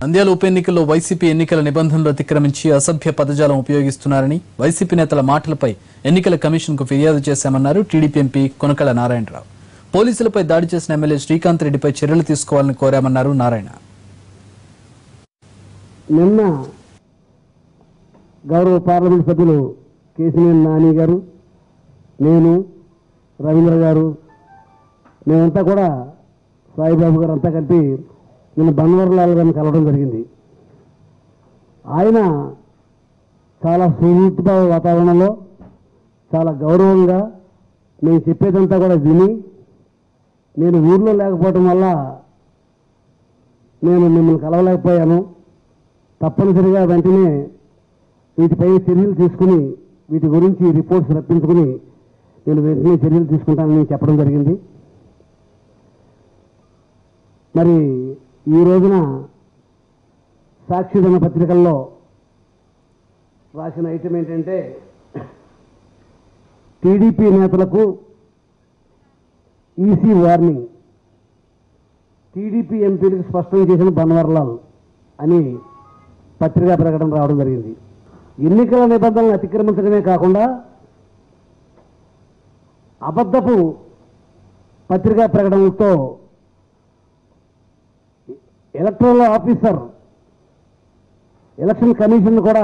నంద్యాల ఉప ఎన్నికల్లో వైసీపీ ఎన్నికల నిబంధనలు అతిక్రమించి అసభ్య పదజాలం ఉపయోగిస్తున్నారని వైసీపీ నేతల మాటలపై ఎన్నికల కమిషన్ కు ఫిర్యాదు చేశామన్నారు టీడీపీ ఎంపీ కొనకళ నారాయణరావు పోలీసులపై దాడి చేసిన ఎమ్మెల్యే శ్రీకాంత్ రెడ్డిపై చర్యలు తీసుకోవాలని కోరామన్నారు నారాయణ నిన్న గౌరవ పార్లమెంట్ సభ్యులు కేసినేని నాని గారు నేను రవీంద్ర గారు మేమంతా కూడా సాయిబాబు గారు అంతా కలిపి నిన్న బన్వర్లాల్ గారిని కలవడం జరిగింది ఆయన చాలా సుహృద్భావ వాతావరణంలో చాలా గౌరవంగా నేను చెప్పేదంతా కూడా విని నేను ఊర్లో లేకపోవటం వల్ల నేను మిమ్మల్ని కలవలేకపోయాను తప్పనిసరిగా వెంటనే వీటిపై చర్యలు తీసుకుని వీటి గురించి రిపోర్ట్స్ రప్పించుకుని నేను వెంటనే చర్యలు తీసుకుంటానని చెప్పడం జరిగింది మరి ఈ రోజున సాక్షిదన పత్రికల్లో రాసిన ఐటమ్ ఏంటంటే టీడీపీ నేతలకు ఈసీ వార్నింగ్ టీడీపీ ఎంపీలకు స్పష్టం చేసిన బన్వర్లాల్ అని పత్రికా ప్రకటన రావడం జరిగింది ఎన్నికల నిబంధనలను అతిక్రమించడమే కాకుండా అబద్ధపు పత్రికా ప్రకటనలతో ఎలక్ట్రల్ ఆఫీసర్ ఎలక్షన్ కమిషన్ కూడా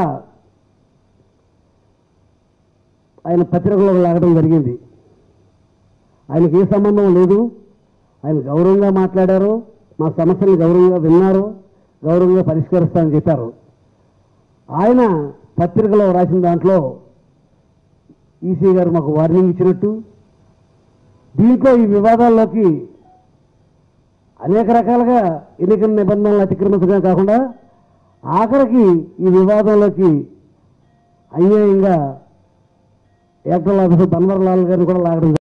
ఆయన పత్రికలో లాగడం జరిగింది ఆయనకి ఏ సంబంధం లేదు ఆయన గౌరవంగా మాట్లాడారు మా సమస్యల్ని గౌరవంగా విన్నారు గౌరవంగా పరిష్కరిస్తామని చెప్పారు ఆయన పత్రికలో రాసిన దాంట్లో ఈసీ గారు మాకు వార్నింగ్ ఇచ్చినట్టు దీంట్లో ఈ వివాదాల్లోకి అనేక రకాలుగా ఎన్నికల నిబంధనలు అతిక్రమించడమే కాకుండా ఆఖరికి ఈ వివాదంలోకి అన్యాయంగా ఎలక్ట్రల్ ఆఫీసర్ బన్వర్లాల్ గారిని కూడా లాగడం